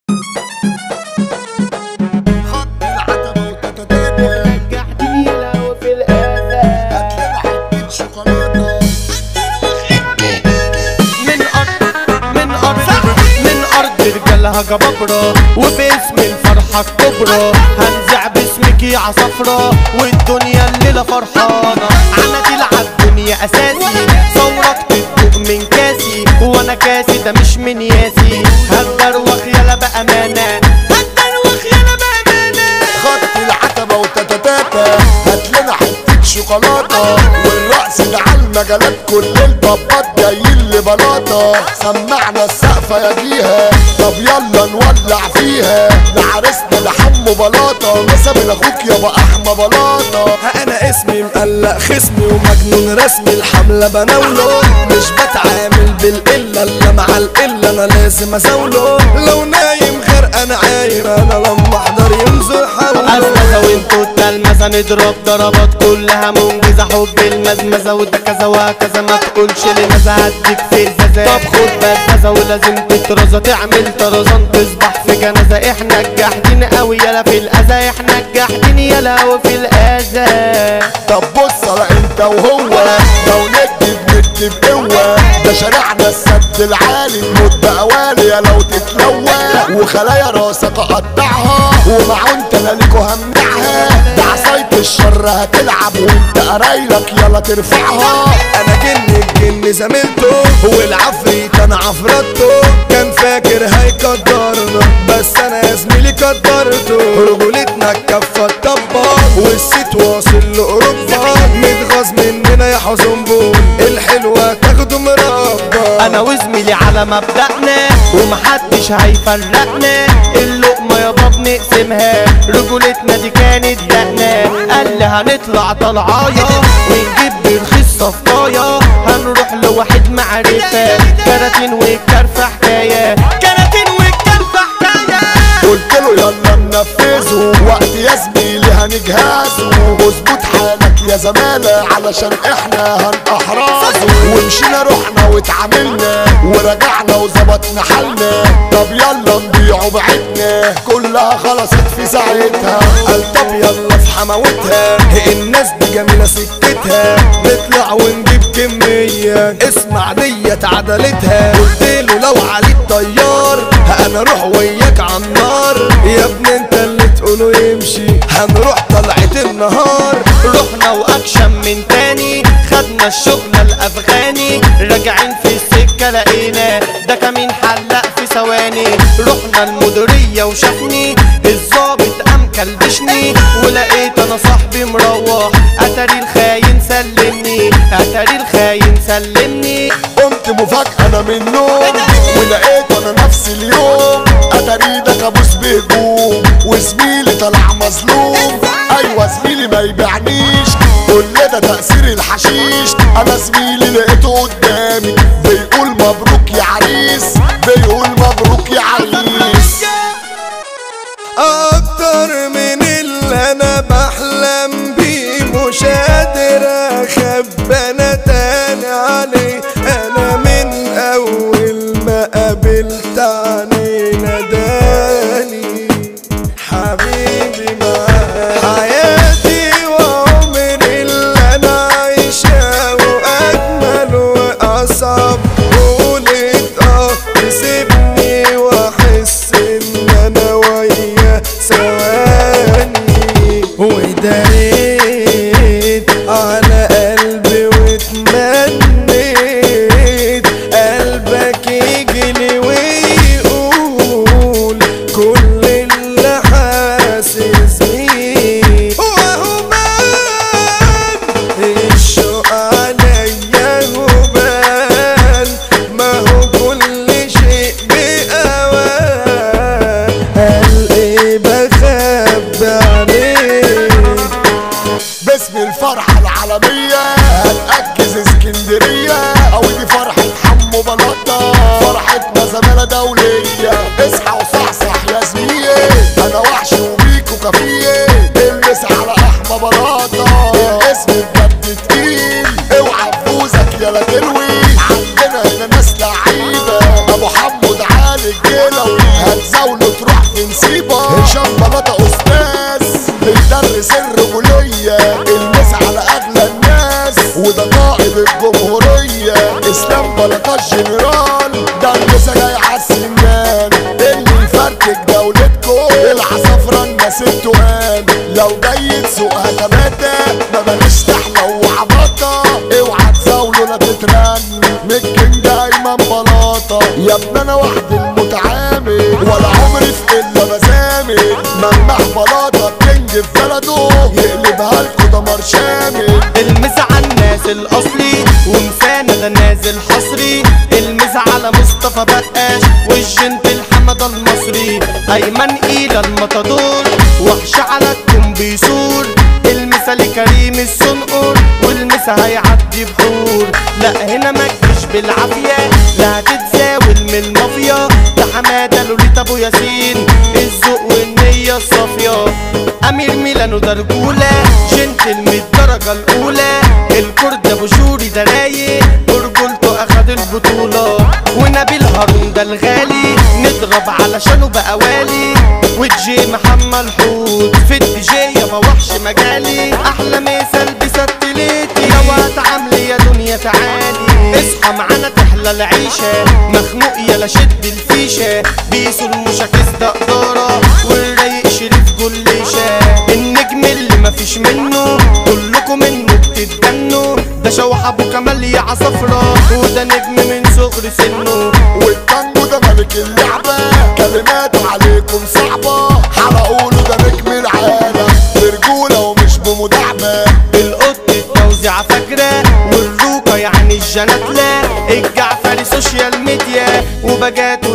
خط العتبة وتتتابع نجحتني لو في الآذى هتلاقي حتة شوكولاتة من أرض من أرض من أرض رجالها جبابرة وباسم الفرحة الكبرى هنزع باسمك يا عصفرة والدنيا الليلة فرحانة أنا تلعب دنيا أساسي ثورك تدوق من كاسي وأنا كاسي ده مش من ياسي هتدروخ يلا بأمانة هتدروخ يلا بأمانة خط العتبة وتتتاتا هاتلنا حتة شوكولاتة والرقص ده على المجالات كل البابات جايين لبلاطة سمعنا السقفة يا جيها طب يلا نولع فيها لعرسنا لحمه بلاطة مسا من اخوك يابا احمى بلاطة انا اسمي مقلق خصمي ومجنون رسمي الحملة بناوله مش بتعامل بالقلة الا مع القلة انا لازم ازاوله لو نايم غير انا عاير انا لما احضر ينزل حوله أزمزة وانتو التلمذة نضرب ضربات كلها منجزة حب المزمزة وده كذا وهكذا ما تقولش لماذا هديك في ازازة طب خد بزازة ولازم تترزة تعمل طرزان تصبح في جنازة احنا الجاحدين قوي يلا في الأذى احنا الجاحدين يلا وفي الأذى طب بص على انت وهو لو ندي بندي بقوة ده شارعنا السد العالي نموت بقوالي يا لو تتلوى وخلايا راسك اقطعها ومعونت انا ليكو همنعها ده عصاية الشر هتلعب وانت قرايلك يلا ترفعها انا جن الجن زميلته والعفريت انا عفرته كان فاكر هيقدرنا بس انا يا زميلي قدرته رجولتنا الكفة الطبة والست واصل لاوروبا متغاظ مننا يا حزنبول الحلوة تاخده مربى انا وزميلي على مبدأنا ومحدش هيفرقنا اللقمة يابا بنقسمها رجولتنا دي كانت دقنا قال لي هنطلع طلعايا ونجيب برخيص صفايا هنروح لواحد معرفة كراتين والكرفة حكاية كراتين والكرفة حكاية قلت له يلا ننفذه وقت يا زميلي هنجهزه واظبط حالك يا زمالة علشان احنا هنأحرزه ومشينا رحنا واتعاملنا ورجعنا وظبطنا حالنا طب يلا نبيعه بعتنا كلها خلصت في ساعتها قال طب يلا في حماوتها الناس دي جميلة سكتها نطلع ونجيب كمية اسمع ديت عدلتها قلت له لو علي الطيار انا اروح وياك عالنار يا ابني انت اللي تقوله يمشي هنروح طلعة النهار رحنا واكشن من تاني خدنا الشغل الافغاني راجعين في السكه لقينا ده كمين حلق في ثواني رحنا المديريه وشافني الظابط قام كلبشني ولقيت انا صاحبي مروح اتاري الخاين سلمني اتاري الخاين سلمني قمت مفاجأة انا من النوم ولقيت انا نفس اليوم اتاري ده كابوس بهجوم وزميلي طلع مظلوم ايوه زميلي ما يبيعنيش كل ده تأثير الحشيش انا زميلي لقيته قدامي بيقول مبروك يا عريس بيقول مبروك يا عريس اكتر من اللي انا بحلم بيه مش قادر اخبي انا تاني عليه انا من اول ما قابلت عيني ناداني حبيبي معاك حياتي وعمري اللي انا عايشاه واجمل واصعب قولت اه تسيبني واحس ان انا وياه ثواني وداريت على قلبي نسيبه هشام بلاطة استاذ بيدرس الرجولية المس على اغلى الناس وده قائد الجمهورية اسلام بلاطة الجنرال ده المسا جاي عالسنان اللي يفرتك دولتكم العصافرة الناس التقال لو جاي تسوقها تباتة ما بلاش تحلى وعبطة اوعى تزاوله لا تترن مكن دايما بلاطة يا ابن انا وحدي المتعامل ولا عمري في الا مزامل ممنح بلاطة كينج في بلده يقلبها لكوا دمار شامل المس على الناس الاصلي ومسانة ده نازل حصري المس على مصطفى بقاش والجنت الحمد المصري ايمن ايلا المطادور وحش على الكمبيسور المسا لكريم الصنقر والمسا هيعدي بحور لا هنا ما تجيش بالعافية لا هتتزاول من المافيا ده حمادة لوليتا ابو ياسين الذوق والنية الصافية امير ميلانو ده رجولة جنتل من الدرجة الاولى الكرد ابو شوري ده رايق برجولته اخد البطولة ونبيل هارون ده الغالي نضرب علشانه بقى والي وجي محمد حوت في الدي جي يابا وحش مجالي احلى مثال بستليتي لو هتعاملي يا دنيا تعالي اصحى معانا تحلى العيشة مخنوق يلا شد الفيشة بيسو المشاكس ده قدارة والرايق شريف جليشة النجم اللي مفيش منه كلكم منه بتتجنوا ده شوح ابو كمال يا عصفرة وده نجم من صغر سنه والتانجو ده ملك اللعبة كلماته عليكم صعبة حرقوله ده نجم العالم برجولة ومش بمداعبة القط التوزيع فجرة والروكة يعني الجناتلة الجعفري سوشيال ميديا وبجاته